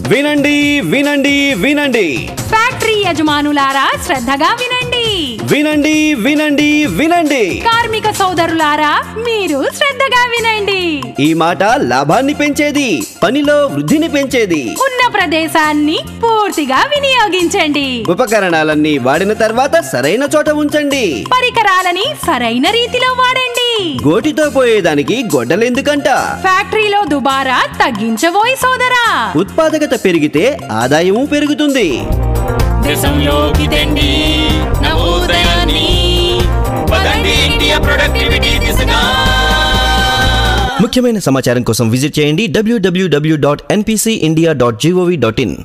వినండి వినండి వినండి ఫ్యాక్టరీ యజమానులారా శ్రద్ధగా వినండి వినండి వినండి వినండి కార్మిక సోదరులారా మీరు శ్రద్ధగా వినండి ఈ మాట లాభాన్ని పెంచేది పనిలో వృద్ధిని పెంచేది ఉన్న ప్రదేశాన్ని పూర్తిగా వినియోగించండి ఉపకరణాలన్నీ వాడిన తర్వాత సరైన చోట ఉంచండి పరికరాలని సరైన రీతిలో వాడండి గోటితో పోయేదానికి గొడ్డలెందుకంట ఫ్యాక్టరీలో దుబారా తగ్గించబోయి సోదరా ఉత్పాదకత పెరిగితే ఆదాయము పెరుగుతుంది దేశంలోకి తెండి నవోదయాన్ని పదండి ఇండియా ప్రొడక్టివిటీ దిశగా ముఖ్యమైన సమాచారం కోసం విజిట్ చేయండి WWW dot NPC India dot GOV dot in